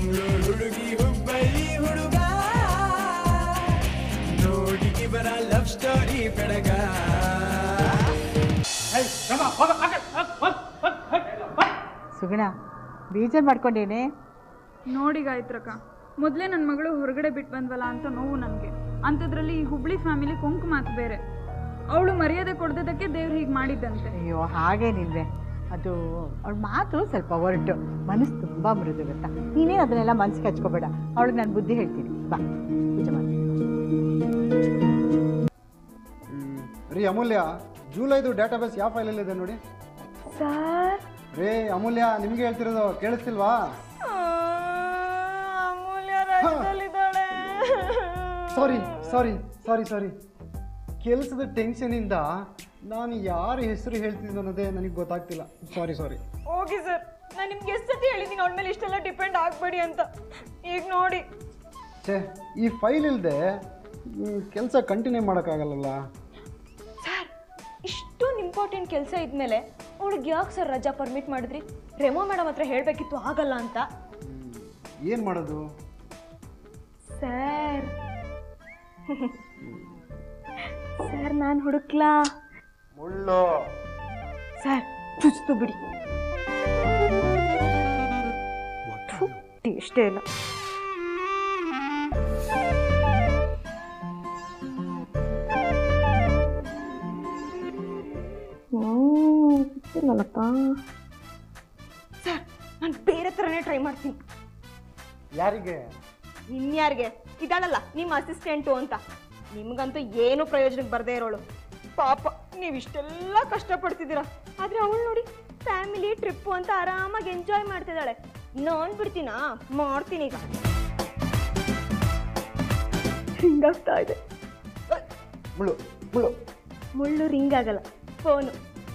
ಮಂಗಳೂರು ಹುಡುಗಿ ಹುಬ್ಬಳ್ಳಿ ಹುಡುಗ ನೋಡಿ ಇವರ ಲವ್ ಸ್ಟೋರಿ ಬೆಳಗ ಸುಗುಣ ಬೇಜಾರು ಮಾಡ್ಕೊಂಡೇನೆ ನೋಡಿ ಗಾಯತ್ರಕ್ಕ ಮೊದಲೇ ನನ್ನ ಮಗಳು ಹೊರಗಡೆ ಬಿಟ್ಟು ಬಂದ್ವಲ್ಲ ಅಂತ ನೋವು ನನಗೆ ಅಂಥದ್ರಲ್ಲಿ ಈ ಹುಬ್ಳಿ ಫ್ಯಾಮಿಲಿ ಕೊಂಕು ಮಾತು ಬೇರೆ ಅವಳು ಮರ್ಯಾದೆ ಕೊಡ್ದದಕ್ಕೆ ದೇವ್ರು ಹೀಗೆ ಮಾಡಿದ್ದಂತೆ ಅಯ್ಯೋ ಹಾಗೇನಿಲ್ವೇ ಅದು ಅವಳ ಮಾತು ಸ್ವಲ್ಪ ಹೊರಟು ಮನಸ್ಸು ತುಂಬ ಮೃದು ಗೊತ್ತಾ ನೀನೇ ಅದನ್ನೆಲ್ಲ ಮನ್ಸಿಗೆ ಹಚ್ಕೋಬೇಡ ಅವಳಿಗೆ ನಾನು ಬುದ್ಧಿ ಹೇಳ್ತೀನಿ ಬಾ ಪೂಜೆ ಮಾಡಿ ರೀ ಅಮೂಲ್ಯ ಜೂಲೈದು ಡೇಟಾಬೇಸ್ ಯಾವ ಫೈಲಲ್ಲಿದೆ ನೋಡಿ ಸರ್ ರೇ ಅಮೂಲ್ಯ ನಿಮಗೆ ಹೇಳ್ತಿರೋದು ಕೇಳಿಸ್ತಿಲ್ವಾ ಅಮೂಲ್ಯ ರಜದಲ್ಲಿದ್ದಾಳೆ ಸಾರಿ ಸಾರಿ ಸಾರಿ ಸಾರಿ ಕೆಲಸದ ಟೆನ್ಷನಿಂದ ನಾನು ಯಾರ ಹೆಸರು ಹೇಳ್ತಿದ್ದೀನಿ ಅನ್ನೋದೇ ನನಗೆ ಗೊತ್ತಾಗ್ತಿಲ್ಲ ಸಾರಿ ಸಾರಿ ಹೋಗಿ ಸರ್ ನಾನು ನಿಮ್ಗೆ ಎಷ್ಟು ಸತಿ ಹೇಳಿದ್ದೀನಿ ಅವಳ ಮೇಲೆ ಇಷ್ಟೆಲ್ಲ ಡಿಪೆಂಡ್ ಆಗಬೇಡಿ ಅಂತ ಈಗ ನೋಡಿ ಛೇ ಈ ಫೈಲ್ ಇಲ್ಲದೆ ಕೆಲಸ ಕಂಟಿನ್ಯೂ ಮಾಡೋಕ್ಕಾಗಲ್ಲಲ್ಲ ಸರ್ ಇಷ್ಟೊಂದು ಇಂಪಾರ್ಟೆಂಟ್ ಕೆಲಸ ಇದ್ಮೇಲೆ ಅವಳಿಗೆ ಯಾಕೆ ಸರ್ ರಜಾ ಪರ್ಮಿಟ್ ಮಾಡಿದ್ರಿ ರೆಮೋ ಮೇಡಮ್ ಹತ್ರ ಹೇಳಬೇಕಿತ್ತು ಆಗಲ್ಲ ಅಂತ ಏನು ಮಾಡೋದು ಸರ್ ಸರ್ ನಾನು ಹುಡುಕ್ಲಾ ಮುಳ್ಳು ಸರ್ ಚುಚ್ತು ಬಿಡಿ ಇಷ್ಟೇ ಇಲ್ಲ ಗೊತ್ತಿಲ್ಲಲ್ಲಪ್ಪ ಸರ್ ನಾನು ಬೇರೆ ಥರನೇ ಟ್ರೈ ಮಾಡ್ತೀನಿ ಯಾರಿಗೆ ಇನ್ಯಾರಿಗೆ ಇದ್ದಾಳಲ್ಲ ನಿಮ್ಮ ಅಸಿಸ್ಟೆಂಟು ಅಂತ ನಿಮ್ಗಂತೂ ಏನು ಪ್ರಯೋಜನಕ್ಕೆ ಬರದೇ ಇರೋಳು ಪಾಪ ನೀವು ಇಷ್ಟೆಲ್ಲ ಕಷ್ಟಪಡ್ತಿದ್ದೀರಾ ಆದರೆ ಅವಳು ನೋಡಿ ಫ್ಯಾಮಿಲಿ ಟ್ರಿಪ್ಪು ಅಂತ ಆರಾಮಾಗಿ ಎಂಜಾಯ್ ಮಾಡ್ತಿದ್ದಾಳೆ ನಾನು ಬಿಡ್ತೀನಾ ಮಾಡ್ತೀನಿ ಈಗ ಹಿಂಗಾಗ್ತಾ ಇದೆ ಮುಳ್ಳು ಮುಳ್ಳು ಮುಳ್ಳು ರಿಂಗ್ ಆಗಲ್ಲ phone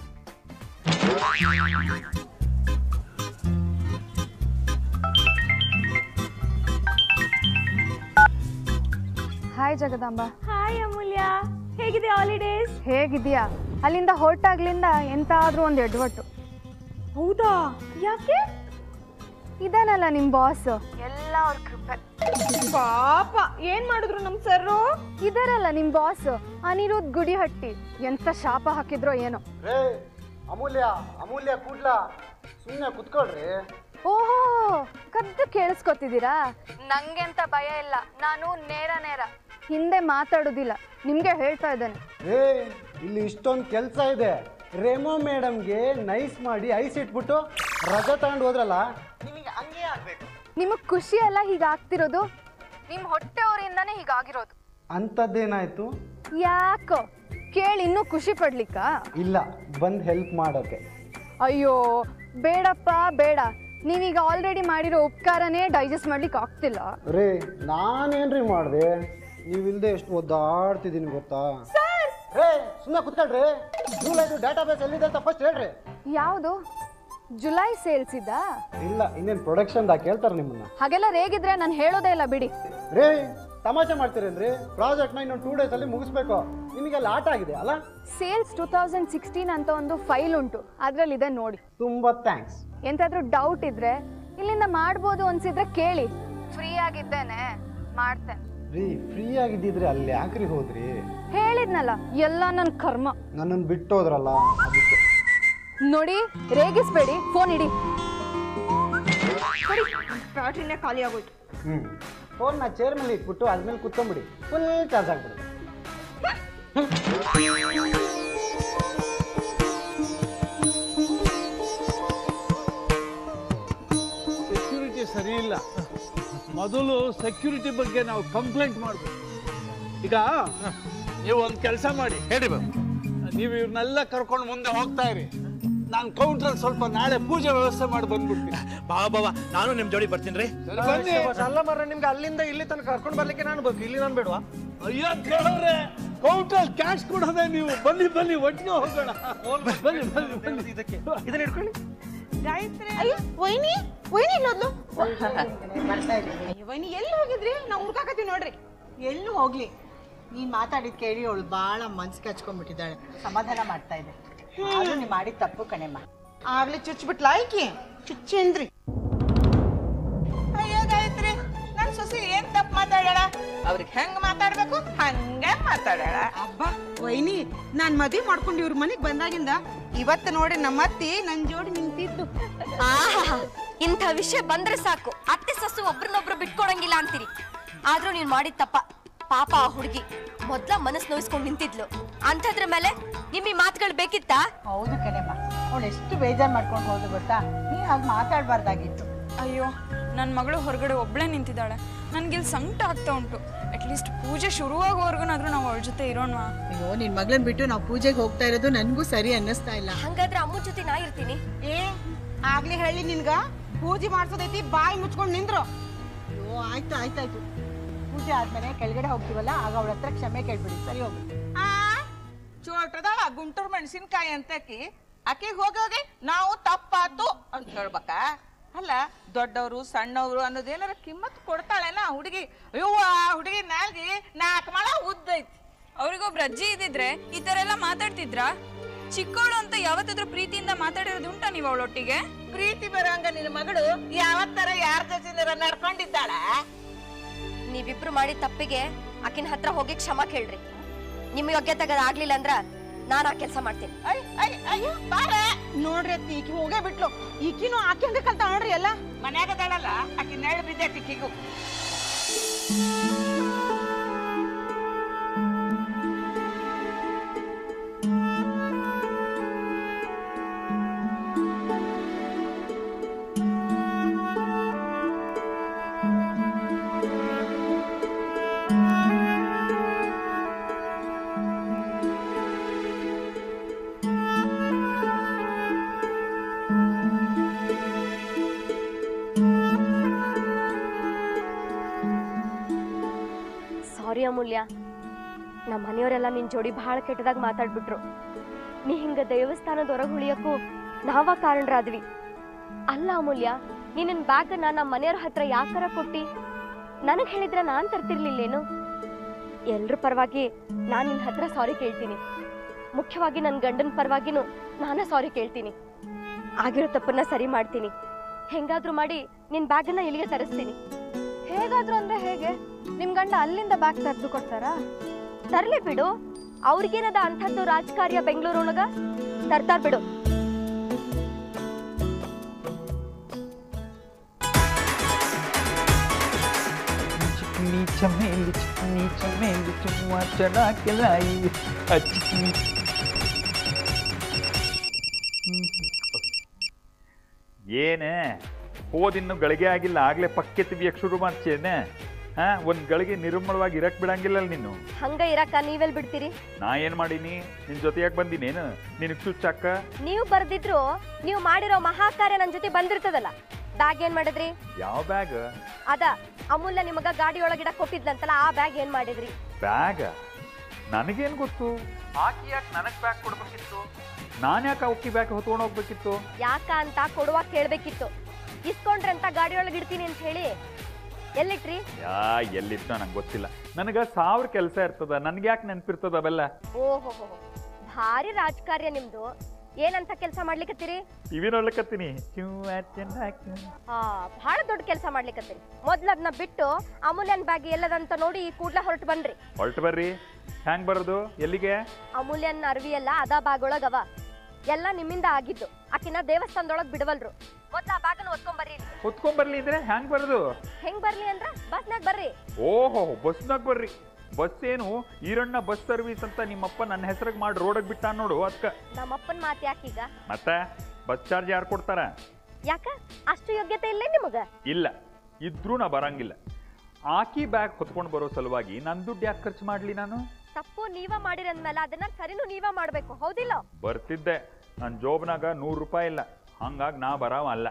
hi Jagadamba hi Amulya ಹೇಗಿದೆ ಹಾಲಿಡೇಸ್ ಹೇಗಿದೆಯಾ ಅಲ್ಲಿಂದ ಹೊರಟಾಗ್ಲಿಂದ ಎಂತಾದ್ರೂ ಒಂದು ಎಡ್ವಟ್ಟು ಹೌದಾ ಯಾಕೆ ಇದಾನಲ್ಲ ನಿಮ್ಮ ಬಾಸ್ ಎಲ್ಲ ಅವ್ರ ಕೃಪೆ ಪಾಪ ಏನ್ ಮಾಡಿದ್ರು ನಮ್ ಸರ್ರು ಇದರಲ್ಲ ನಿಮ್ಮ ಬಾಸ್ ಅನಿರುದ್ಧ್ ಗುಡಿಹಟ್ಟಿ ಎಂತ ಶಾಪ ಹಾಕಿದ್ರೋ ಏನೋ ರೇ ಅಮೂಲ್ಯ ಅಮೂಲ್ಯ ಕೂಡ್ಲಾ ಸುಮ್ಮನೆ ಕುತ್ಕೊಳ್ರಿ ಓಹೋ ಕದ್ದು ಕೇಳಿಸ್ಕೊತಿದ್ದೀರಾ ನಂಗೆ ಅಂತ ಭಯ ಇಲ್ಲ ನಾನು ನೇರ ನೇರ ಹಿಂದೆ ಮಾತಾಡೋದಿಲ್ಲ ನಿಮ್ಗೆ ಹೇಳ್ತಾ ಇದ್ದೇನೆ ರೇ ಇಲ್ಲಿ ಇಷ್ಟೊಂದು ಕೆಲಸ ಇದೆ ರೇಮೋ ಮೇಡಮ್ಗೆ ನೈಸ್ ಮಾಡಿ ಐಸ್ ಇಟ್ಬಿಟ್ಟು ರಜಾ ತಗೊಂಡು ಹೋದ್ರಲ್ಲ ನಿಮಗೆ ಹಂಗೆ ಆಗ್ಬೇಕು ನಿಮಗ್ ಖುಷಿ ಅಲ್ಲ ಹೀಗಾಗ್ತಿರೋದು ನಿಮ್ ಹೊಟ್ಟೆಯವರಿಂದಾನೇ ಹೀಗಾಗಿರೋದು ಅಂಥದ್ದೇನಾಯ್ತು ಯಾಕೋ ಕೇಳಿ ಇನ್ನೂ ಖುಷಿ ಪಡ್ಲಿಕ್ಕಾ ಇಲ್ಲ ಬಂದು ಹೆಲ್ಪ್ ಮಾಡೋಕೆ ಅಯ್ಯೋ ಬೇಡಪ್ಪ ಬೇಡ ನೀವೀಗ ಆಲ್ರೆಡಿ ಮಾಡಿರೋ ಉಪಕಾರನೇ ಡೈಜೆಸ್ಟ್ ಮಾಡ್ಲಿಕ್ಕೆ ಆಗ್ತಿಲ್ಲ ರೇ ನಾನೇನ್ರಿ ಮಾಡಿದೆ ನೀವಿಲ್ದೆ ಎಷ್ಟು ಒದ್ದಾಡ್ತಿದ್ದೀನಿ ಗೊತ್ತಾ ರೇ ಸುಮ್ಮನೆ ಕುತ್ಕೊಳ್ರಿ ಜೂಲೈದು ಡಾಟಾ ಬೇಸ್ ಎಲ್ಲಿದೆ ಅಂತ ಫಸ್ಟ್ ಹೇಳ್ರಿ ಯಾವುದು ಜುಲೈ ಸೇಲ್ಸ್ ಇದ್ದ ಇಲ್ಲ ಇನ್ನೇನು ಪ್ರೊಡಕ್ಷನ್ದಾಗ ಕೇಳ್ತಾರೆ ನಿಮ್ಮನ್ನ ಹಾಗೆಲ್ಲ ರೇಗಿದ್ರೆ ನಾನು ಹೇಳೋದೇ ಇಲ್ಲ ಬಿಡಿ ರೇ ತಮಾಷೆ ಮಾಡ್ತೀರೇನ್ರಿ ಪ್ರಾಜೆಕ್ಟ್ನ ಇನ್ನೊಂದು ಟೂ ಡೇಸಲ್ಲಿ ಮುಗಿಸ್ಬೇಕು ನಿಮಗೆಲ್ಲ ಆಟ ಆಗಿದೆ ಅಲ್ಲ ಸೇಲ್ಸ್ ಟೂ ತೌಸಂಡ್ ಸಿಕ್ಸ್ಟೀನ್ ಅಂತ ಒಂದು ಫೈಲ್ ಉಂಟು ಅದ್ರಲ್ಲಿ ಇದೆ ನೋಡಿ ತುಂಬ ಥ್ಯಾಂಕ್ಸ್ ಎಂತಾದ್ರೂ ಡೌಟ್ ಇದ್ರೆ ಇಲ್ಲಿಂದ ಮಾಡ್ಬೋದು ಅನ್ಸಿದ್ರೆ ಕೇಳಿ ಫ್ರೀ ಆಗಿದ್ದೇನೆ ಮಾಡ್ತೇನೆ ರೀ ಫ್ರೀ ಆಗಿದ್ದಿದ್ರೆ ಅಲ್ಲಿ ಯಾಕ್ರಿ ಹೋದ್ರಿ ಹೇಳಿದ್ನಲ್ಲ ಎಲ್ಲ ನನ್ನ ಕರ್ಮ ನನ್ನನ್ನು ಬಿಟ್ಟು ಹೋದ್ರಲ್ಲ ಅದಕ್ಕೆ ನೋಡಿ ರೇಗಿಸ್ಬೇಡಿ ಫೋನ್ ಇಡಿ ಬ್ಯಾಟ್ರಿನೇ ಖಾಲಿ ಆಗೋಯ್ತು ಹ್ಞೂ ಫೋನ್ನ ಚೇರ್ ಮೇಲೆ ಇಟ್ಬಿಟ್ಟು ಅದ್ಮೇಲೆ ಕುತ್ಕೊಂಬಿಡಿ ಫುಲ್ ಚಾರ್ಜ್ ಆಗ್ಬಿಡುತ್ತೆ ಸೆಕ್ಯೂರಿಟಿ ಸರಿ ಇಲ್ಲ ಮೊದಲು ಸೆಕ್ಯೂರಿಟಿ ಬಗ್ಗೆ ನಾವು ಕಂಪ್ಲೇಂಟ್ ಮಾಡಬೇಕು ಈಗ ನೀವು ಒಂದು ಕೆಲಸ ಮಾಡಿ ಹೇಳಿ ಬಾಬು ನೀವು ಇವ್ರನ್ನೆಲ್ಲ ಕರ್ಕೊಂಡು ಮುಂದೆ ಹೋಗ್ತಾ ಇರಿ ನಾನು ಕೌಂಟ್ರಲ್ಲಿ ಸ್ವಲ್ಪ ನಾಳೆ ಪೂಜೆ ವ್ಯವಸ್ಥೆ ಮಾಡಿ ಬಂದ್ಬಿಡ್ತೀನಿ ಬಾಬಾ ಬಾಬಾ ನಾನು ನಿಮ್ ಜೋಡಿ ಬರ್ತೀನಿ ರೀ ಸರಿ, ಬನ್ನಿ ಅಲ್ಲ ಮರ ನಿಮ್ಗೆ ಅಲ್ಲಿಂದ ಇಲ್ಲಿ ತನಕ ಕರ್ಕೊಂಡು ಬರ್ಲಿಕ್ಕೆ ನಾನು ಬೇಕು ಇಲ್ಲಿ ನಾನು ಬೇಡವಾ ಅಯ್ಯೋ ಕೇಳೋರೆ ಕೌಂಟ್ರಲ್ಲಿ ಕ್ಯಾಶ್ ಕೊಡೋದೇ ನೀವು ಬನ್ನಿ ಬನ್ನಿ ಒಟ್ಟಿಗೆ ಹೋಗೋಣ ಬನ್ನಿ ಬನ್ನಿ ಬನ್ನಿ ಇದಕ್ಕೆ ಇದನ್ನ ಇಟ್ಕೊಳ್ಳಿ ಅಯ್ಯೋ ವೈನಿ ವೈನಿ ಇಲ್ಲೋದ್ಲು ವೈನಿ ಎಲ್ಲಿ ಹೋಗಿದ್ರಿ ನಾವು ಹುಡ್ಕಾಕತ್ತೀವಿ ನೋಡ್ರಿ ಎಲ್ಲೂ ಹೋಗ್ಲಿ ನೀನ್ ಮಾತಾಡಿದ್ ಕೇಳಿ ಅವಳು ಬಾಳ ಮನ್ಸಿಗೆ ಹಚ್ಕೊಂಡ್ಬಿಟ್ಟಿದ್ದಾಳೆ ಸಮಾಧಾನ ಮಾಡ್ತಾ ಇದೆ ಆದ್ರೂ ನೀ ಮಾಡಿದ ತಪ್ಪು ಕಣೆಮ್ಮ ಆಗ್ಲೇ ಚುಚ್ಬಿಟ್ಲ ಆಯ್ಕೆ ಚುಚ್ಚೇನ್ರಿ ಅಯ್ಯೋ ಗಾಯತ್ರಿ ಅವ್ರಿಗೆ ಹೆಂಗ್ ಮಾತಾಡ್ಬೇಕು ಹಂಗೆ ಮಾತಾಡ್ಯಾಳ ಅಬ್ಬಾ ವೈನಿ ನಾನ್ ಮದ್ವಿ ಮಾಡ್ಕೊಂಡು ಇವ್ರ ಮನೆಗ್ ಬಂದಾಗಿಂದ ಇವತ್ತು ನೋಡಿ ನಮ್ಮತ್ತಿ ನನ್ ಜೋಡಿ ನಿಂತಿದ್ದು ಆಹಾ ಇಂಥ ವಿಷಯ ಬಂದ್ರೆ ಸಾಕು ಅತ್ತೆ ಸಸ್ಸು ಒಬ್ರನ್ನೊಬ್ರು ಬಿಟ್ಕೊಡಂಗಿಲ್ಲ ಅಂತೀರಿ ಆದ್ರೂ ನೀನ್ ಮಾಡಿದ ತಪ್ಪ ಪಾಪ ಆ ಹುಡುಗಿ ಮೊದ್ಲ ಮನಸ್ ನೋಯಿಸ್ಕೊಂಡ್ ನಿಂತಿದ್ಲು ಅಂಥದ್ರ ಮೇಲೆ ನಿಮ್ ಈ ಮಾತುಗಳು ಬೇಕಿತ್ತಾ ಹೌದು ಕಣೆಮ್ಮ ಅವಳು ಎಷ್ಟು ಬೇಜಾರು ಮಾಡ್ಕೊಂಡು ಹೋದ್ರು ಗೊತ್ತಾ ನೀ ಹಾಗೆ ಮಾತಾಡಬಾರ್ದಾಗಿತ್ತು ಅಯ್ಯೋ ನನ್ನ ಮಗಳು ಹೊರಗಡೆ ಒಬ್ಳೇ ನಿಂತಿದ್ದಾಳೆ ನನ್ಗಿಲ್ಲಿ ಸಂಕಟ ಆಗ್ತಾ ಉಂಟು ಅಟ್ಲೀಸ್ಟ್ ಪೂಜೆ ಶುರುವಾಗೋವರೆಗೂ ನಾವು ಅವಳ ಜೊತೆ ಇರೋಣ ಅಯ್ಯೋ ನಿನ್ ಮಗಳನ್ ಬಿಟ್ಟು ನಾವು ಪೂಜೆಗೆ ಹೋಗ್ತಾ ಇರೋದು ನನಗೂ ಸರಿ ಅನ್ನಿಸ್ತಾ ಇಲ್ಲ ಹಂಗಾದ್ರೆ ಅಮ್ಮನ ಜೊತೆ ನಾ ಇರ್ತೀನಿ ಏ ಆಗ್ಲೇ ಹೇಳಿ ನಿನ್ಗ ಪೂಜೆ ಮಾಡ್ಸೋದೈತಿ ಬಾಯಿ ಮುಚ್ಕೊಂಡ್ ನಿಂದ್ರು ಅಯ್ಯೋ ಆಯ್ತು ಆಯ್ತಾಯ್ತು ಪೂಜೆ ಆದ್ಮೇಲೆ ಕೆಳಗಡೆ ಹೋಗ್ತೀವಲ್ಲ ಆಗ ಅವಳ ಹತ್ರ ಕ್ಷಮೆ ಕೇಳ್ಬಿಡಿ ಸರಿ ಹೋಗು ಆ ಚೋಟದಳ ಗುಂಟೂರು ಮೆಣಸಿನ್ಕಾಯಿ ಅಂತಕಿ ಆಕಿಗೆ ಹೋಗಿ ಹೋಗಿ ನಾವು ತಪ್ಪಾತು ಅಂತ ಹೇಳ್ಬೇಕಾ ಅಲ್ಲ ದೊಡ್ಡವರು ಸಣ್ಣವರು ಅನ್ನೋದೇನಾರ ಕಿಮ್ಮತ್ ಕೊಡ್ತಾಳೇನ ಹುಡುಗಿ ಅಯ್ಯವ್ವ ಹುಡುಗಿ ನಾಲ್ಗಿ ನಾಲ್ಕು ಮಳ ಉದ್ದೈತಿ ಅವ್ರಿಗೊಬ್ರು ಅಜ್ಜಿ ಇದ್ದಿದ್ರೆ ಈ ತರ ಎಲ್ಲ ಮಾತಾಡ್ತಿದ್ರಾ ಚಿಕ್ಕವಳು ಅಂತ ಯಾವತ್ತಾದ್ರೂ ಪ್ರೀತಿಯಿಂದ ಮಾತಾಡಿರೋದು ಉಂಟಾ ನೀವು ಅವಳೊಟ್ಟಿಗೆ ಪ್ರೀತಿ ಬರೋಂಗ ನಿನ್ನ ಮಗಳು ಯಾವತ್ತರ ಯಾರ ಜೊತೆ ನಡ್ಕೊಂಡಿದ್ದಾಳ ನೀವಿಬ್ರು ಮಾಡಿದ ತಪ್ಪಿಗೆ ಆಕಿನ ಹತ್ರ ಹೋಗಿ ಕ್ಷಮ ಕೇಳ್ರಿ ನಿಮ್ ಯೋಗ್ಯತೆ ಆಗ್ಲಿಲ್ಲ ಅಂದ್ರ ನಾನ್ ಆ ಕೆಲಸ ಮಾಡ್ತೀನಿ ಅಯ್ಯೋ ಬಾರ ನೋಡ್ರಿ ಅತ್ತಿ ಈಕಿ ಹೋಗೇ ಬಿಟ್ಲು ಈಕಿನೂ ಆಕಿ ಹಂಗ ಕಲ್ತ ನೋಡ್ರಿ ಎಲ್ಲ ಮನ್ಯಾಗದಾಳಲ್ಲ ಆಕಿ ನೆರಳು ಬಿದ್ದೈತಿ ಕಿಗು ಸಾರಿ ಅಮೂಲ್ಯ ನಮ್ಮ ಮನೆಯವರೆಲ್ಲ ನಿನ್ ಜೋಡಿ ಬಹಳ ಕೆಟ್ಟದಾಗ ಮಾತಾಡ್ಬಿಟ್ರು ನೀ ಹಿಂಗ ದೇವಸ್ಥಾನದ ಹೊರಗೆ ಉಳಿಯಕ್ಕೂ ನಾವ ಕಾರಣರಾದ್ವಿ ಅಲ್ಲ ಅಮೂಲ್ಯ ನೀ ನಿನ್ ಬ್ಯಾಗ್ ನಮ್ಮ ಮನೆಯವ್ರ ಹತ್ರ ಯಾಕರ ಕೊಟ್ಟಿ ನನಗ್ ಹೇಳಿದ್ರ ನಾನ್ ತರ್ತಿರ್ಲಿಲ್ಲೇನು ಎಲ್ರ ಪರವಾಗಿ ನಾನ್ ನಿನ್ ಹತ್ರ ಸಾರಿ ಕೇಳ್ತೀನಿ ಮುಖ್ಯವಾಗಿ ನನ್ನ ಗಂಡನ ಪರವಾಗಿನೂ ನಾನೇ ಸಾರಿ ಕೇಳ್ತೀನಿ ಆಗಿರೋ ತಪ್ಪನ್ನ ಸರಿ ಮಾಡ್ತೀನಿ ಹೆಂಗಾದ್ರೂ ಮಾಡಿ ನಿನ್ ಬ್ಯಾಗನ್ನ ಇಲ್ಲಿಗೆ ತರಿಸ್ತೀನಿ ಹೇಗಾದ್ರೂ ಅಂದ್ರೆ ಹೇಗೆ ನಿಮ್ ಗಂಡ ಅಲ್ಲಿಂದ ಬ್ಯಾಗ್ ತೆಗೆದು ಕೊಡ್ತಾರಾ ತರ್ಲಿ ಬಿಡು ಅವ್ರಿಗೇನದ ಅಂಥದ್ದು ರಾಜಕಾರ್ಯ ಬೆಂಗಳೂರೊಳಗ ತರ್ತಾರ್ ಬಿಡು ಚಿಕ್ನಿ ಚಮೇಲಿ ಚಿಕ್ನಿ ಚಮೇಲಿ ಚುಮ್ಮ ಚಡಾಕೆ ಲಾಯಿ ಆ ಚಿಕ್ನಿ ಏನೇ ಹೋದಿನ್ನು ಗಳಿಗೆ ಆಗಿಲ್ಲ ಆಗ್ಲೇ ಪಕ್ಕೆ ತೆಗಿಯಕ್ ಶುರು ಮಾಡ್ತೇನೆ ಹಾ ಒಂದ್ ಗಳಿಗೆ ನಿರ್ಮಳವಾಗಿ ಇರಕ್ ಬಿಡಂಗಿಲ್ಲ ನೀನು ಹಂಗ ಇರಕ್ಕ ನೀವೆಲ್ ಬಿಡ್ತೀರಿ ನಾ ಏನ್ ಮಾಡೀನಿ ನಿನ್ ಜೊತೆಯಾಗಿ ಬಂದಿನೇನು ನಿನಗ್ ಚುಚ್ಚಾಕ ನೀವು ಬರ್ದಿದ್ರು ನೀವು ಮಾಡಿರೋ ಮಹಾಕಾರ್ಯ ನನ್ ಜೊತೆ ಬಂದಿರ್ತದಲ್ಲ ಬ್ಯಾಗ್ ಏನ್ ಮಾಡಿದ್ರಿ ಯಾವ ಬ್ಯಾಗ್ ಅದ ಅಮೂಲ್ಯ ನಿಮಗ ಗಾಡಿ ಒಳಗಿಡ ಕೊಟ್ಟಿದ್ಲಂತಲ್ಲ ಆ ಬ್ಯಾಗ್ ಏನ್ ಮಾಡಿದ್ರಿ ಬ್ಯಾಗ ನನಗೇನ್ ಗೊತ್ತು ಆಕಿ ಯಾಕೆ ನನಗ್ ಬ್ಯಾಗ್ ಕೊಡ್ಬೇಕಿತ್ತು ನಾನ್ ಯಾಕೆ ಅವಕ್ಕಿ ಬ್ಯಾಗ್ ಹೊತ್ಕೊಂಡು ಹೋಗ್ಬೇಕಿತ್ತು ಯಾಕ ಅಂತ ಕೊಡುವಾಗ ಕೇಳ್ಬೇಕಿತ್ತು ಇಸ್ಕೊಂಡ್ರೆ ಅಂತ ಗಾಡಿ ಒಳಗೆ ಇಡ್ತೀನಿ ಅಂತ ಹೇಳಿ ಎಲ್ಲಿಟ್ರಿ ಯಾ ಎಲ್ಲಿತ್ತು ನಂಗೆ ಗೊತ್ತಿಲ್ಲ ನನಗ ಸಾವಿರ ಕೆಲಸ ಇರ್ತದ ನನ್ಗೆ ಯಾಕೆ ನೆನ್ಪಿರ್ತದ ಅವೆಲ್ಲ ಓಹೋ ಭಾರಿ ರಾಜಕಾರ್ಯ ನಿಮ್ದು ಏನಂತ ಕೆಲಸ ಮಾಡ್ಲಿಕತ್ತೀರಿ ಟಿವಿ ನೋಡ್ಲಿಕತ್ತೀನಿ ಆ ಬಹಳ ದೊಡ್ಡ ಕೆಲಸ ಮಾಡ್ಲಿಕತ್ತೀರಿ ಮೊದ್ಲು ಅದನ್ನ ಬಿಟ್ಟು ಅಮೂಲ್ಯನ್ ಬ್ಯಾಗ್ ಎಲ್ಲದಂತ ನೋಡಿ ಕೂಡ್ಲೆ ಹೊರಟು ಬನ್ರಿ ಹೊರಟು ಬರ್ರಿ ಹ್ಯಾಂಗ್ ಬರೋದು ಎಲ್ಲಿಗೆ ಅಮೂಲ್ಯನ್ ಅರ್ವಿ ಎಲ್ಲ ಅದ ಬ್ಯಾಗ್ ಒಳಗ್ ಅವ ಎಲ್ಲ ನಿಮ್ಮಿಂದ ಆಗಿದ್ದು ಆಕಿನ ದೇವಸ್ಥಾನದೊಳಗ್ ಬಿಡವಲ್ರು ಮೊದ್ಲ ಆ ಬ್ಯಾಗನ್ನ ಒತ್ಕೊಂಡ್ ಬರ್ರಿ ಇಲ್ಲಿ. ಹೊತ್ಕೊಂಡ್ ಬರ್ಲಿ ಅಂದ್ರೆ ಹ್ಯಾಂಗ್ ಬರೋದು ಹೆಂಗ್ ಬರ್ಲಿ ಅಂದ್ರ ಬಸ್ನಾಗ ಬರ್ರಿ ಓಹೋ ಬಸ್ನಾಗ ಬರ್ರಿ ಬಸ್ ಏನು ಈರಣ್ಣ ಬಸ್ ಸರ್ವಿಸ್ ಅಂತ ನಿಮ್ಮಪ್ಪ ನನ್ನ ಹೆಸರಿಗೆ ಮಾಡಿ ರೋಡಗ್ ಬಿಟ್ಟ ನೋಡು ಅದಕ್ಕ ನಮ್ಮಪ್ಪನ್ ಮಾತ್ ಯಾಕೀಗ ಮತ್ತೆ ಬಸ್ ಚಾರ್ಜ್ ಯಾರು ಕೊಡ್ತಾರ ಯಾಕ ಅಷ್ಟು ಯೋಗ್ಯತೆ ಇಲ್ಲೇ ನಿಮಗ ಇಲ್ಲ ಇದ್ರೂ ನಾ ಬರಂಗಿಲ್ಲ ಆಕಿ ಬ್ಯಾಗ್ ಹೊತ್ಕೊಂಡು ಬರೋ ಸಲುವಾಗಿ ನನ್ ದುಡ್ಡು ಯಾಕೆ ಖರ್ಚು ಮಾಡ್ಲಿ ನಾನು ತಪ್ಪು ನೀವ ಮಾಡಿರಂದ್ಮೇಲೆ ಅದನ್ನ ಸರಿನೂ ನೀವ ಮಾಡ್ಬೇಕು ಹೌದಿಲ್ಲ ಬರ್ತಿದ್ದೆ ನನ್ನ ಜೋಬ್ನಾಗ ನೂರು ರೂಪಾಯಿ ಇಲ್ಲ ಹಂಗಾಗಿ ನಾ ಬರಾವ ಅಲ್ಲ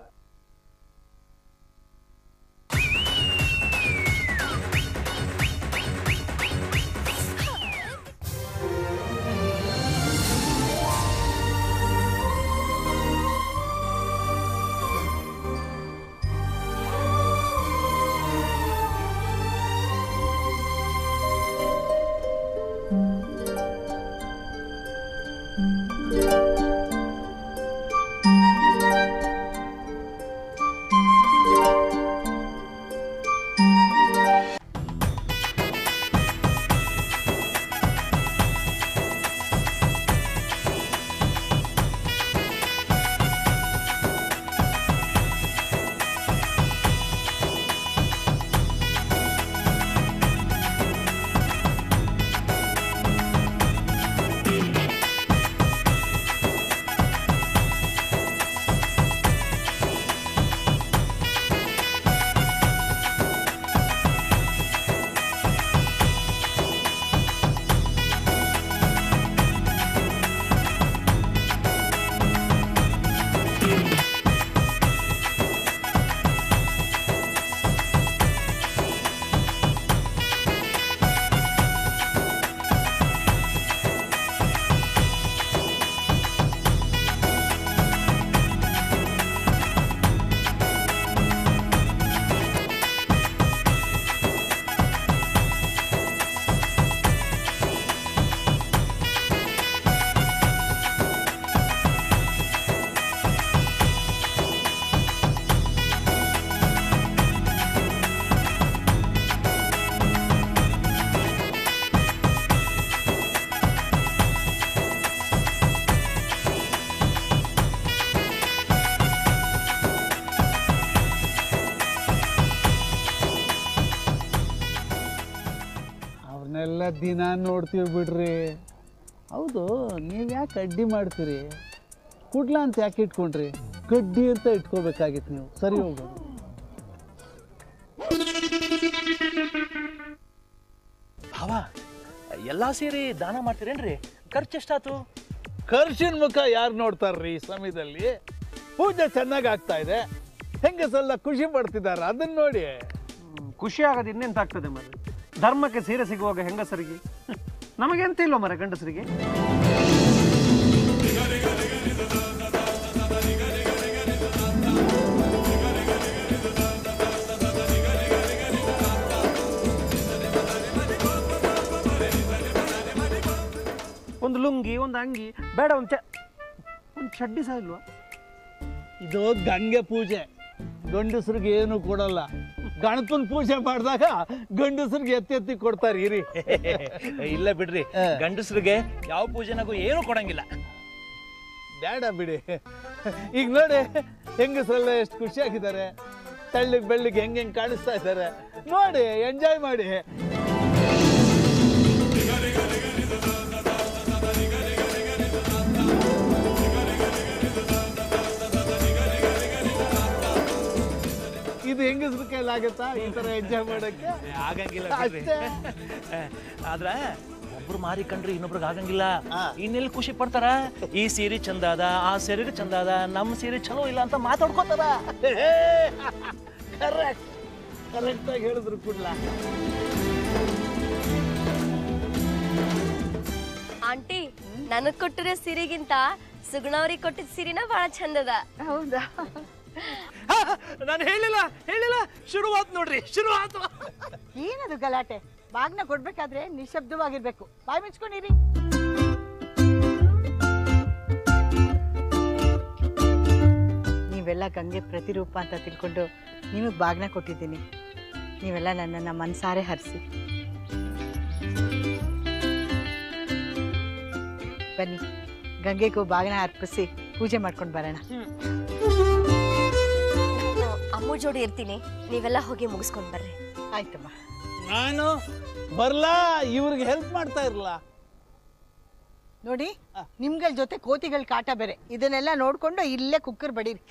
ದಿನ ನೋಡ್ತೀವಿ ಬಿಡ್ರಿ ಹೌದು ನೀವು ಯಾಕೆ ಅಡ್ಡಿ ಮಾಡ್ತೀರಿ ಕುಡ್ಲ ಅಂತ ಯಾಕೆ ಇಟ್ಕೊಂಡ್ರಿ ಗಡ್ಡಿ ಅಂತ ಇಟ್ಕೋಬೇಕಾಗಿತ್ತು ನೀವು ಸರಿ ಹೋಗ್ಬೋದು ಭಾವ ಎಲ್ಲಾ ಸೇರಿ ದಾನ ಮಾಡ್ತೀರೇನ್ರಿ ಖರ್ಚು ಎಷ್ಟಾತು ಖರ್ಚಿನ ಮುಖ ಯಾರು ನೋಡ್ತಾರ್ರಿ ಈ ಸಮಯದಲ್ಲಿ ಪೂಜೆ ಚೆನ್ನಾಗಿ ಆಗ್ತಾ ಇದೆ ಹೆಂಗಸೆಲ್ಲ ಖುಷಿ ಪಡ್ತಿದ್ದಾರೆ ಅದನ್ನ ನೋಡಿ ಖುಷಿ ಆಗೋದು ಇನ್ನೆಂತ ಆಗ್ತದೆ ಮರ ಧರ್ಮಕ್ಕೆ ಸೀರೆ ಸಿಗುವಾಗ ಹೆಂಗಸರಿಗೆ ನಮಗೆಂತ ಇಲ್ವ ಮರ ಗಂಡಸರಿಗೆ ಒಂದು ಲುಂಗಿ ಒಂದು ಅಂಗಿ ಬೇಡ ಒಂದು ಚ ಒಂದು ಚಡ್ಡಿ ಸಹ ಇಲ್ವಾ ಇದು ಗಂಗೆ ಪೂಜೆ ಗಂಡಸ್ರಿಗೆ ಏನು ಕೊಡಲ್ಲ ಗಣಪನ ಪೂಜೆ ಮಾಡಿದಾಗ ಗಂಡಸ್ರಿಗೆ ಎತ್ತಿ ಎತ್ತಿ ಕೊಡ್ತಾರೆ ಇರಿ ಇಲ್ಲ ಬಿಡ್ರಿ ಗಂಡಸ್ರಿಗೆ ಯಾವ ಪೂಜೆನಾಗೂ ಏನು ಕೊಡಂಗಿಲ್ಲ ಬೇಡ ಬಿಡಿ ಈಗ ನೋಡಿ ಹೆಂಗಸರೆಲ್ಲ ಎಷ್ಟು ಖುಷಿಯಾಗಿದ್ದಾರೆ ತಳ್ಳಿಗೆ ಬೆಳ್ಳಿಗೆ ಹೆಂಗೆ ಹೆಂಗೆ ಕಾಣಿಸ್ತಾ ಇದ್ದಾರೆ ನೋಡಿ ಎಂಜಾಯ್ ಮಾಡಿ ಇದು ಹೆಂಗಸ್ರ ಕೈಲಾಗತ್ತಾ ಈ ತರ ಎಂಜಾಯ್ ಮಾಡಕ್ಕೆ ಆಗಂಗಿಲ್ಲ ಬಿಡ್ರಿ. ಅಷ್ಟೇ. ಆದ್ರ ಒಬ್ರು ಮಾರಿ ಕಂಡ್ರಿ ಇನ್ನೊಬ್ರಿಗೆ ಆಗಂಗಿಲ್ಲ ಇನ್ನೆಲ್ಲಿ ಖುಷಿ ಪಡ್ತಾರ ಈ ಸೀರೆ ಚಂದ ಅದ ಆ ಸೀರೆ ಚಂದ ಅದ ನಮ್ಮ ಸೀರೆ ಚಲೋ ಇಲ್ಲ ಅಂತ ಮಾತಾಡ್ಕೋತಾರ ಕರೆಕ್ಟ್ ಕರೆಕ್ಟ್ ಆಗಿ ಹೇಳಿದ್ರು ಕುಡ್ಲ ಆಂಟಿ ನನಗ್ ಕೊಟ್ಟಿರೋ ಸೀರೆಗಿಂತ ಸುಗುಣವ್ರಿಗೆ ಕೊಟ್ಟಿದ್ ಸೀರೆನ ಬಹಳ ಚಂದದ ಹೌದಾ ನಾನು ಹೇಳಿಲ್ಲ ಹೇಳಿಲ್ಲ ಶುರುವಾತ್ ನೋಡ್ರಿ ಶುರುವಾತು ಏನದು ಗಲಾಟೆ ಬಾಗ್ನ ಕೊಡ್ಬೇಕಾದ್ರೆ ನಿಶಬ್ದವಾಗಿರ್ಬೇಕು ಬಾಯಿ ಮುಚ್ಕೊಂಡಿರಿ ನೀವೆಲ್ಲ ಗಂಗೆ ಪ್ರತಿರೂಪ ಅಂತ ತಿಳ್ಕೊಂಡು ನಿಮಗೆ ಬಾಗ್ನ ಕೊಟ್ಟಿದ್ದೀನಿ ನೀವೆಲ್ಲ ನನ್ನನ್ನು ಮನ್ಸಾರೆ ಹರಿಸಿ ಬನ್ನಿ ಗಂಗೆಗೂ ಬಾಗ್ನ ಅರ್ಪಿಸಿ ಪೂಜೆ ಮಾಡ್ಕೊಂಡು ಬರೋಣ ನಾನು ಅಮ್ಮು ಜೋಡಿ ಇರ್ತೀನಿ ನೀವೆಲ್ಲ ಹೋಗಿ ಮುಗಿಸ್ಕೊಂಡ್ ಬರ್ರಿ ಆಯ್ತಮ್ಮ ನಾನು ಬರ್ಲಾ ಇವ್ರಿಗೆ ಹೆಲ್ಪ್ ಮಾಡ್ತಾ ಇರಲ್ಲ ನೋಡಿ ನಿಮ್ಗಳ ಜೊತೆ ಕೋತಿಗಳ ಕಾಟ ಬೇರೆ ಇದನ್ನೆಲ್ಲ ನೋಡ್ಕೊಂಡು ಇಲ್ಲೇ ಕುಕ್ಕರ್ ಬಡೀರಿ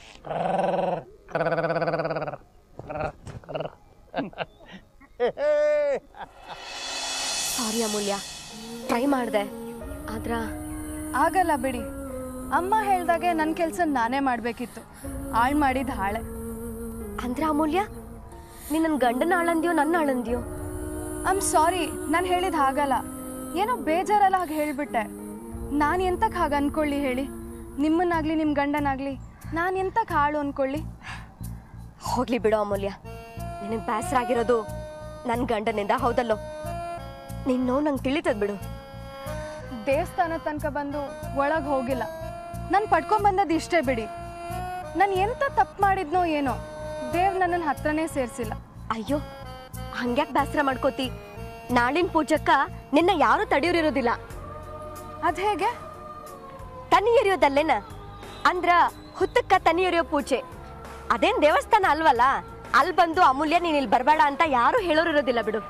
ಸಾರಿ ಅಮೂಲ್ಯ ಟ್ರೈ ಮಾಡಿದೆ ಆದ್ರ ಆಗಲ್ಲ ಬಿಡಿ ಅಮ್ಮ ಹೇಳ್ದಾಗೆ ನನ್ನ ಕೆಲಸ ನಾನೇ ಮಾಡಬೇಕಿತ್ತು ಹಾಳು ಮಾಡಿದ ಹಾಳೆ ಅಂದ್ರೆ ಅಮೂಲ್ಯ ನೀನ್ ನನ್ನ ಗಂಡನ ಆಳಂದ್ಯೋ ನನ್ನ ಆಳಂದ್ಯೋ ಐಮ್ ಸಾರಿ ನಾನು ಹೇಳಿದ ಹಾಗಲ್ಲ ಏನೋ ಬೇಜಾರಲ್ಲ ಹಾಗೆ ಹೇಳಿಬಿಟ್ಟೆ ನಾನು ಎಂತಕ್ಕೆ ಹಾಗೆ ಅನ್ಕೊಳ್ಳಿ ಹೇಳಿ ನಿಮ್ಮನ್ನಾಗ್ಲಿ ನಿಮ್ಮ ಗಂಡನಾಗ್ಲಿ ನಾನು ಎಂತಕ್ಕೆ ಹಾಳು ಅನ್ಕೊಳ್ಳಿ ಹೋಗ್ಲಿ ಬಿಡು ಅಮೂಲ್ಯ ನಿನಗೆ ಬೇಸರ ಆಗಿರೋದು ನನ್ನ ಗಂಡನಿಂದ ಹೌದಲ್ಲೋ ನಿನ್ ನೋವು ನಂಗೆ ತಿಳಿತದ್ ಬಿಡು ದೇವಸ್ಥಾನ ತನಕ ಬಂದು ಒಳಗೆ ಹೋಗಿಲ್ಲ ನಾನು ಪಡ್ಕೊಂಬಂದದ್ದು ಇಷ್ಟೇ ಬಿಡಿ ನಾನು ಎಂತ ತಪ್ಪು ಮಾಡಿದ್ನೋ ಏನೋ ದೇವ್ ನನ್ನನ್ನು ಹತ್ರನೇ ಸೇರಿಸಿಲ್ಲ ಅಯ್ಯೋ ಹಂಗ್ಯಾಕ್ ಬೇಸರ ಮಾಡ್ಕೋತಿ ನಾಳಿನ ಪೂಜಕ್ಕ ನಿನ್ನ ಯಾರು ತಡೆಯೋರಿರೋದಿಲ್ಲ ಅದ್ ಹೇಗೆ ತನಿ ಎರಿಯೋದಲ್ಲೇನ ಅಂದ್ರ ಹುತ್ತಕ್ಕ ತನಿ ಎರಿಯೋ ಪೂಜೆ ಅದೇನ್ ದೇವಸ್ಥಾನ ಅಲ್ವಲ್ಲ ಅಲ್ಲಿ ಬಂದು ಅಮೂಲ್ಯ ನೀನ್ ಇಲ್ಲಿ ಬರಬೇಡ ಅಂತ ಯಾರು ಹೇಳೋರಿರೋದಿಲ್ಲ ಬಿಡು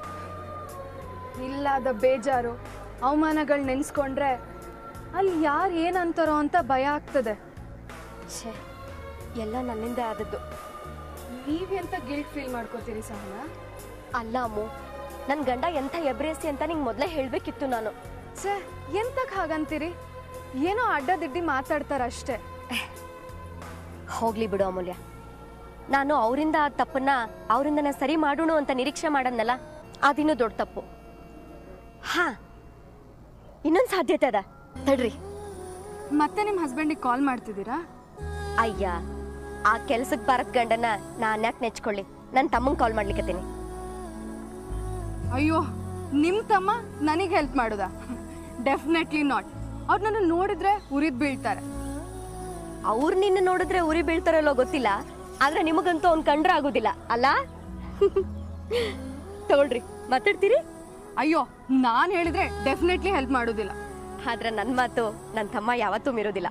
ಇಲ್ಲದ ಬೇಜಾರು ಅವಮಾನಗಳು ನೆನೆಸ್ಕೊಂಡ್ರೆ ಅಲ್ಲಿ ಯಾರು ಏನಂತಾರೋ ಅಂತ ಭಯ ಆಗ್ತದೆ ಛೇ ಎಲ್ಲ ನನ್ನಿಂದ ಆದದ್ದು ನೀವೆಂತ ಗಿಲ್ಟ್ ಫೀಲ್ ಮಾಡ್ಕೋತೀರಿ ಸಹನಾ ಅಲ್ಲ ಅಮ್ಮು ನನ್ನ ಗಂಡ ಎಂಥ ಎಬ್ರೇಸಿ ಅಂತ ನಿಂಗೆ ಮೊದಲೇ ಹೇಳಬೇಕಿತ್ತು ನಾನು ಛೇ ಎಂತಕ್ ಹಾಗಂತೀರಿ ಏನೋ ಅಡ್ಡದಿಡ್ಡಿ ಮಾತಾಡ್ತಾರಷ್ಟೇ ಹೋಗ್ಲಿ ಬಿಡು ಅಮೂಲ್ಯ ನಾನು ಅವರಿಂದ ಆ ತಪ್ಪನ್ನ ಅವರಿಂದನೇ ಸರಿ ಮಾಡೋಣ ಅಂತ ನಿರೀಕ್ಷೆ ಮಾಡದ್ನಲ್ಲ ಅದಿನ್ನೂ ದೊಡ್ಡ ತಪ್ಪು ಹಾ ಇನ್ನೊಂದು ಸಾಧ್ಯತೆ ಅದ ತಡ್ರಿ ಮತ್ತೆ ನಿಮ್ಮ ಹಸ್ಬೆಂಡಿಗೆ ಕಾಲ್ ಮಾಡ್ತಿದ್ದೀರಾ ಅಯ್ಯ ಆ ಕೆಲ್ಸಕ್ಕೆ ಬರತ್ ಗಂಡನ ನಾನು ಯಾಕೆ ನೆಚ್ಕೊಳ್ಳಿ ನನ್ನ ತಮ್ಮಂಗೆ ಕಾಲ್ ಮಾಡ್ಲಿಕ್ಕತ್ತೀನಿ ಅಯ್ಯೋ ನಿಮ್ಮ ತಮ್ಮ ನನಗೆ ಹೆಲ್ಪ್ ಮಾಡುದಾ ಡೆಫಿನೆಟ್ಲಿ ನಾಟ್ ಅವ್ರು ನನ್ನ ನೋಡಿದ್ರೆ ಉರಿದ್ ಬೀಳ್ತಾರೆ ಅವ್ರು ನಿನ್ನ ನೋಡಿದ್ರೆ ಉರಿ ಬೀಳ್ತಾರಲ್ಲೋ ಗೊತ್ತಿಲ್ಲ ಆದ್ರೆ ನಿಮಗಂತೂ ಅವ್ನ್ ಕಂಡ್ರೆ ಆಗೋದಿಲ್ಲ ಅಲ್ಲ ತಗೊಳ್ರಿ ಮಾತಾಡ್ತೀರಿ ಅಯ್ಯೋ ನಾನು ಹೇಳಿದ್ರೆ ಡೆಫಿನೆಟ್ಲಿ ಹೆಲ್ಪ್ ಮಾಡೋದಿಲ್ಲ ಆದ್ರೆ ನನ್ನ ಮಾತು ನನ್ನ ತಮ್ಮ ಯಾವತ್ತೂ ಮೀರೋದಿಲ್ಲ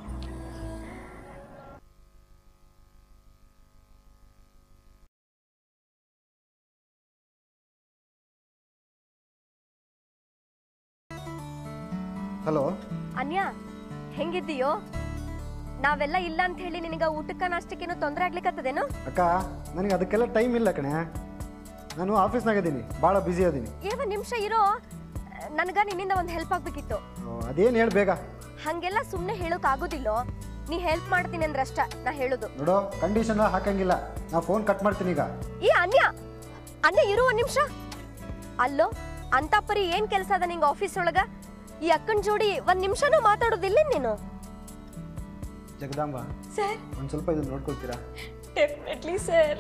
ಹಲೋ ಅನ್ಯ ಹೆಂಗಿದ್ದೀಯೋ ನಾವೆಲ್ಲ ಇಲ್ಲ ಅಂತ ಹೇಳಿ ನಿನಗ ಊಟಕ್ಕ ನಾಷ್ಟಕ್ಕೇನು ತೊಂದರೆ ಆಗ್ಲಿಕ್ಕತ್ತದೇನು ಅಕ್ಕ ನನಗೆ ಅದಕ್ಕೆಲ್ಲ ಟೈಮ್ ಇಲ್ಲ ಕಣೆ ನಾನು ಆಫೀಸ್ನಾಗ ಇದ್ದೀನಿ ಭಾಳ ಬ್ಯುಸಿ ಅದೀನಿ ಏ ಒಂದ್ ನಿಮಿಷ ಇರೋ ನನಗ ನಿನ್ನಿಂದ ಒಂದು ಹೆಲ್ಪ್ ಆಗ್ಬೇಕಿತ್ತು ಅದೇನು ಹೇಳಿ ಬೇಗ ಹಂಗೆಲ್ಲ ಸುಮ್ಮನೆ ಹೇಳೋಕ್ ಆಗೋದಿಲ್ಲೋ ನೀ ಹೆಲ್ಪ್ ಮಾಡ್ತೀನಿ ಅಂದ್ರೆ ಅಷ್ಟ ನಾ ಹೇಳುದು ನೋಡೋ ಕಂಡೀಷನ್ ಹಾಕಂಗಿಲ್ಲ ನಾ ಫೋನ್ ಕಟ್ ಮಾಡ್ತೀನಿ ಈಗ ಈ ಅನ್ಯ ಅನ್ಯ ಇರು ಒಂದ್ ನಿಮಿಷ ಅಲ್ಲೋ ಅಂತ ಪರಿ ಏನ್ ಕೆಲಸ ಅದ ನಿಂಗ ಆಫೀಸ್ ಒಳಗ ಈ ಅಕ್ಕನ್ ಜೋಡಿ ಒಂದ್ ನಿಮಿಷನೂ ಮಾತಾಡೋದಿಲ್ಲ ನೀನು ಜಗದಾಂಬ ಸರ್ ಒಂದು ಸ್ವಲ್ಪ ಇದನ್ನ ನೋಡ್ಕೊಳ್ತೀರಾ ಡೆಫಿನೆಟ್ಲಿ ಸರ್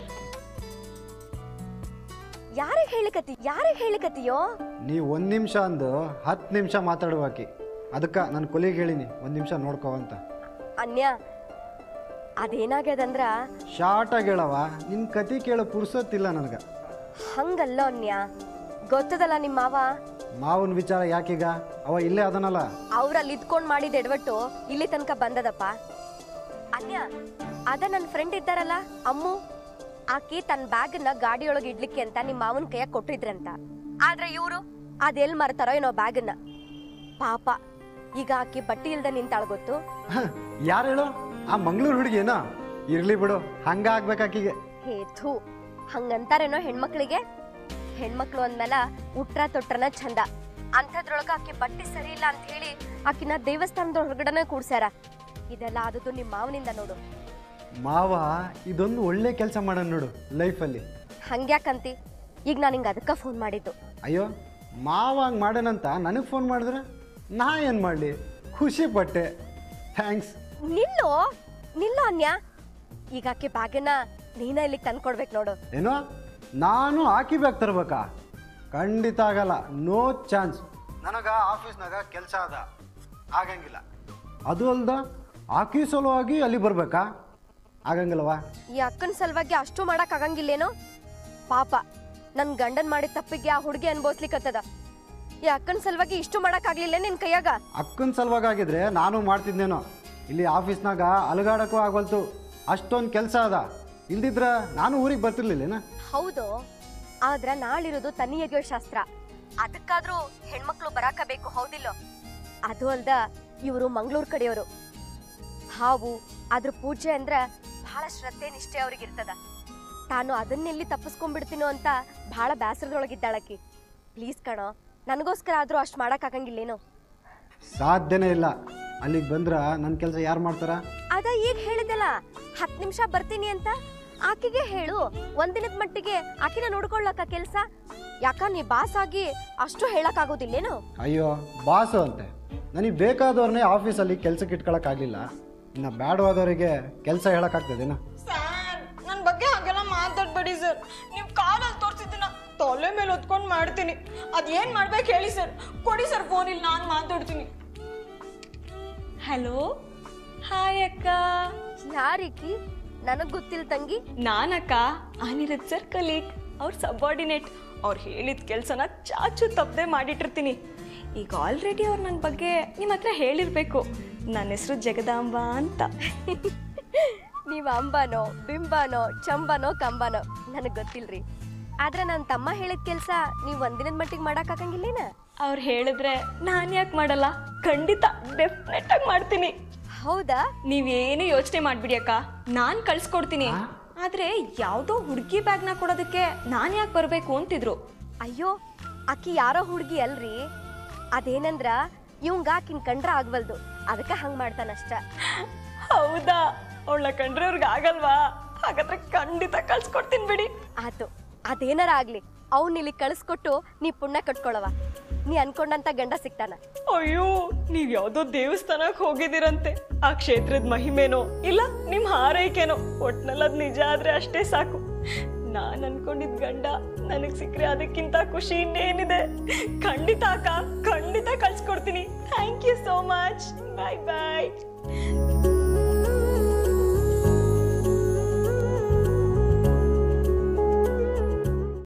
ಯಾರಿಗೆ ಹೇಳಿಕತಿ ಯಾರಿಗೆ ಹೇಳಿಕತಿಯೋ ನೀವು ಒಂದು ನಿಮಿಷ ಅಂದು ಹತ್ತು ನಿಮಿಷ ಮಾತಾಡುವಾಕಿ ಅದಕ್ಕೆ ನನ್ನ ಕೊಲಿಗೆ ಹೇಳಿನಿ ಒಂದು ನಿಮಿಷ ನೋಡ್ಕೋ ಅಂತ ಅನ್ಯ ಅದೇನಾಗ್ಯದಂದ್ರ ಶಾರ್ಟಾಗಿ ಹೇಳವ ನಿನ್ನ ಕತಿ ಕೇಳೋ ಪುರ್ಸೊತ್ತಿಲ್ಲ ನನಗೆ ಹಂಗಲ್ಲ ಅನ್ಯ ಗೊತ್ತದಲ್ಲ ನಿಮ್ಮ ಮಾವ ಮಾವನ ವಿಚಾರ ಯಾಕೀಗ ಅವ ಇಲ್ಲೇ ಅದನಲ್ಲ ಅವ್ರಲ್ಲಿ ಇದ್ಕೊಂಡ್ ಮಾಡಿದ ಎಡವಟ್ಟು ಇಲ್ಲಿ ತನಕ ಬಂದದಪ್ಪ ಅನ್ಯ ಅದ ನನ್ನ ಫ್ರೆಂಡ್ ಇದ್ದಾರಲ್ಲ ಅಮ್ಮು ಆಕಿ ತನ್ನ ಬ್ಯಾಗ್ನ ಗಾಡಿಯೊಳಗೆ ಇಡ್ಲಿಕ್ಕೆ ಅಂತ ನಿಮ್ಮ ಮಾವನ ಕೈಯಾಗ ಕೊಟ್ಟಿದ್ರಂತ ಆದ್ರೆ ಇವರು ಅದೆಲ್ ಮರ್ತಾರೋ ಏನೋ ಬ್ಯಾಗನ್ನ ಪಾಪ ಈಗ ಆಕಿ ಬಟ್ಟಿ ಇಲ್ದ ನಿಂತಾಳ ಗೊತ್ತು ಯಾರು ಹೇಳು ಆ ಮಂಗಳೂರು ಹುಡುಗಿನಾ ಇರ್ಲಿ ಬಿಡು ಹಂಗ ಆಗ್ಬೇಕಾಕಿಗೆ ಹೇ ಥೂ ಹಂಗಂತಾರೇನೋ ಹೆಣ್ಮಕ್ಳಿಗೆ ಹೆಣ್ಮಕ್ಳು ಅಂದ್ಮೇಲ ಉಟ್ರ ತೊಟ್ರನ ಚಂದ ಅಂಥದ್ರೊಳಗ ಆಕಿ ಬಟ್ಟಿ ಸರಿ ಇಲ್ಲ ಅಂತ ಹೇಳಿ ಆಕಿನ ದೇವಸ್ಥಾನದ ಹೊರಗಡೆನೆ ಕೂಡ್ಸ್ಯಾರ ಇದೆಲ್ಲ ಆದದ್ದು ನಿಮ್ಮ ಮಾವನಿಂದ ನೋಡು ಮಾವ ಇದೊಂದು ಒಳ್ಳೆ ಕೆಲಸ ಮಾಡೋಣ ನೋಡು ಲೈಫಲ್ಲಿ ಹಂಗ್ಯಾಕಂತಿ ಈಗ ನಾನು ಹಿಂಗೆ ಅದಕ್ಕೆ ಫೋನ್ ಮಾಡಿದ್ದು ಅಯ್ಯೋ ಮಾವ ಹಂಗೆ ಮಾಡೋಣಂತ ನನಗೆ ಫೋನ್ ಮಾಡಿದ್ರೆ ನಾ ಏನು ಮಾಡಲಿ ಖುಷಿ ಪಟ್ಟೆ ಥ್ಯಾಂಕ್ಸ್ ನಿಲ್ಲು ನಿಲ್ಲು ಅನ್ಯ ಈಗ ಆಕೆ ಬ್ಯಾಗನ್ನ ನೀನ ಇಲ್ಲಿಗೆ ತಂದ್ಕೊಡ್ಬೇಕು ನೋಡು ಏನೋ ನಾನು ಹಾಕಿ ಬ್ಯಾಗ್ ತರ್ಬೇಕಾ ಖಂಡಿತ ಆಗಲ್ಲ ನೋ ಚಾನ್ಸ್ ನನಗ ಆಫೀಸ್ನಾಗ ಕೆಲಸ ಅದ ಆಗಂಗಿಲ್ಲ ಅದು ಅಲ್ದ ಹಾಕಿ ಸಲುವಾಗಿ ಅಲ್ಲಿ ಬರ್ಬೇಕಾ ಆಗಂಗಿಲ್ಲವಾ ಈ ಅಕ್ಕನ ಸಲುವಾಗಿ ಅಷ್ಟು ಮಾಡಕ್ ಆಗಂಗಿಲ್ಲೇನೋ ಪಾಪ ನನ್ ಗಂಡನ್ ಮಾಡಿದ ತಪ್ಪಿಗೆ ಆ ಹುಡುಗಿ ಅನ್ಭವಿಸ್ಲಿಕ್ಕತ್ತದ ಈ ಅಕ್ಕನ ಸಲುವಾಗಿ ಇಷ್ಟು ಮಾಡಕ್ ಆಗ್ಲಿಲ್ಲ ನಿನ್ ಕೈಯಾಗ ಅಕ್ಕನ ಸಲುವಾಗಿ ಆಗಿದ್ರೆ ನಾನು ಮಾಡ್ತಿದ್ನೇನೋ ಇಲ್ಲಿ ಆಫೀಸ್ನಾಗ ಅಲಗಾಡಕ್ಕೂ ಆಗವಲ್ತು ಅಷ್ಟೊಂದು ಕೆಲಸ ಅದ ಇಲ್ದಿದ್ರ ನಾನು ಊರಿಗೆ ಬರ್ತಿರ್ಲಿಲ್ಲೇನ ಹೌದು ಆದ್ರ ನಾಳಿರೋದು ತನಿ ಎಗೆಯೋ ಶಾಸ್ತ್ರ ಅದಕ್ಕಾದ್ರೂ ಹೆಣ್ಮಕ್ಳು ಬರಾಕ ಬೇಕು ಹೌದಿಲ್ಲ ಅದು ಅಲ್ದ ಇವರು ಮಂಗಳೂರು ಕಡೆಯವರು ಹಾವು ಅದ್ರ ಪೂಜೆ ಅಂದ್ರ ಬಹಳ ಶ್ರದ್ಧೆ ನಿಷ್ಠೆ ಅವ್ರಿಗಿರ್ತದ ತಾನು ಅದನ್ನೆಲ್ಲಿ ತಪ್ಪಿಸ್ಕೊಂಡ್ಬಿಡ್ತೀನೋ ಅಂತ ಬಹಳ ಬೇಸರದೊಳಗಿದ್ದಾಳಕಿ ಪ್ಲೀಸ್ ಕಣೋ ನನಗೋಸ್ಕರ ಆದ್ರೂ ಅಷ್ಟು ಮಾಡಕ್ ಆಗಂಗಿಲ್ಲೇನೋ ಸಾಧ್ಯನೇ ಇಲ್ಲ ಅಲ್ಲಿಗೆ ಬಂದ್ರ ನನ್ನ ಕೆಲಸ ಯಾರು ಮಾಡ್ತಾರ ಅದ ಈಗ ಹೇಳಿದಲ್ಲ ಹತ್ತು ನಿಮಿಷ ಬರ್ತೀನಿ ಅಂತ ಆಕಿಗೆ ಹೇಳು ಒಂದಿನದ ಮಟ್ಟಿಗೆ ಆಕಿನ ನೋಡ್ಕೊಳ್ಳಕ ಕೆಲ್ಸ ಯಾಕ ನೀ ಬಾಸ್ ಆಗಿ ಅಷ್ಟು ಹೇಳಕ್ ಆಗೋದಿಲ್ಲೇನು ಅಯ್ಯೋ ಬಾಸು ಅಂತೆ ನನಗೆ ಬೇಕಾದವ್ರನ್ನೇ ಆಫೀಸಲ್ಲಿ ಕೆಲ್ಸಕ್ಕೆ ಇಟ್ಕೊಳಕ್ಕಾಗಲಿಲ್ಲ ಇನ್ನು ಬೇಡವಾದವರಿಗೆ ಕೆಲಸ ಹೇಳೋಕ್ಕಾಗ್ತದೇನೋ ಸರ್ ನನ್ನ ಬಗ್ಗೆ ಹಾಗೆಲ್ಲ ಮಾತಾಡ್ಬೇಡಿ ಸರ್ ನೀವು ಕಾಲಲ್ಲಿ ತೋರಿಸಿದ್ದನ್ನ ತೊಲೆ ಮೇಲೆ ಹೊತ್ಕೊಂಡು ಮಾಡ್ತೀನಿ ಅದೇನ್ ಮಾಡ್ಬೇಕು ಹೇಳಿ ಸರ್ ಕೊಡಿ ಸರ್ ಫೋನ್ ಇಲ್ಲಿ ನಾನು ಮಾತಾಡ್ತೀನಿ ಹಲೋ ಹಾಯ್ ಅಕ್ಕ ಯಾರೀಕಿ ನನಗ್ ಗೊತ್ತಿಲ್ಲ ತಂಗಿ ನಾನಕ್ಕ ಅನಿರುದ್ ಸರ್ ಕಲೀಗ್ ಅವ್ರ ಸಬಾರ್ಡಿನೇಟ್ ಅವ್ರು ಹೇಳಿದ ಕೆಲಸನ ಚಾಚು ತಪ್ಪದೆ ಮಾಡಿಟ್ಟಿರ್ತೀನಿ ಈಗ ಆಲ್ರೆಡಿ ಅವ್ರು ನನ್ನ ಬಗ್ಗೆ ನಿಮ್ಮ ಹತ್ರ ಹೇಳಿರ್ಬೇಕು ನನ್ನ ಹೆಸರು ಜಗದಾಂಬ ಅಂತ ನೀವ್ ಅಂಬಾನೋ ಬಿಂಬಾನೋ ಚಂಬಾನೋ ಕಂಬಾನೋ ನನಗ್ ಗೊತ್ತಿಲ್ರಿ ಆದ್ರೆ ನನ್ನ ತಮ್ಮ ಹೇಳಿದ ಕೆಲ್ಸ ನೀವ್ ಒಂದಿನದ ಮಟ್ಟಿಗೆ ಮಾಡಕ್ ಆಗಂಗಿಲ್ಲೇನ ಅವ್ರು ಹೇಳಿದ್ರೆ ನಾನು ಯಾಕೆ ಮಾಡಲ್ಲ ಖಂಡಿತ ಡೆಫಿನೆಟ್ ಆಗಿ ಮಾಡ್ತೀನಿ ಹೌದಾ ನೀವೇನು ಯೋಚನೆ ಮಾಡ್ಬಿಡಿ ಅಕ್ಕ ನಾನು ಕಳ್ಸ್ಕೊಡ್ತೀನಿ ಆದ್ರೆ ಯಾವುದೋ ಹುಡುಗಿ ಬ್ಯಾಗ್ನ ಕೊಡೋದಕ್ಕೆ ನಾನು ಯಾಕೆ ಬರಬೇಕು ಅಂತಿದ್ರು ಅಯ್ಯೋ ಆಕಿ ಯಾರೋ ಹುಡುಗಿ ಅಲ್ರಿ ಅದೇನಂದ್ರ ಇವಂಗ ಆಕಿನ್ ಕಂಡ್ರ ಆಗ್ವಲ್ದು ಅದಕ್ಕ ಹಂಗ್ ಮಾಡ್ತಾನಷ್ಟ ಹೌದಾ ಅವಳ ಕಂಡ್ರೆ ಅವ್ರಿಗೆ ಆಗಲ್ವಾ ಹಾಗಾದ್ರೆ ಖಂಡಿತ ಕಳ್ಸ್ಕೊಡ್ತೀನಿ ಬಿಡಿ ಆತು ಅದೇನಾರ ಆಗ್ಲಿ ಅವ್ನ್ ಇಲ್ಲಿ ಕಳಿಸ್ಕೊಟ್ಟು ನೀ ಪುಣ್ಯ ಕಟ್ಕೊಳವ ನೀ ಅನ್ಕೊಂಡಂತ ಗಂಡ ಸಿಗ್ತಾನ ಅಯ್ಯೋ ನೀವ್ ಯಾವ್ದೋ ದೇವಸ್ಥಾನಕ್ಕೆ ಹೋಗಿದ್ದೀರಂತೆ ಆ ಕ್ಷೇತ್ರದ ಮಹಿಮೇನೋ ಇಲ್ಲ ನಿಮ್ ಹಾರೈಕೆನೋ ಒಟ್ನಲ್ಲಿ ಅದ್ ನಿಜ ಆದ್ರೆ ಅಷ್ಟೇ ಸಾಕು ನಾನ್ ಅನ್ಕೊಂಡಿದ್ ಗಂಡ ನನಗ್ ಸಿಕ್ಕ್ರೆ ಅದಕ್ಕಿಂತ ಖುಷಿ ಇನ್ನೇನಿದೆ ಖಂಡಿತ ಅಕ್ಕ ಖಂಡಿತ ಕಳ್ಸ್ಕೊಡ್ತೀನಿ thank you so much bye bye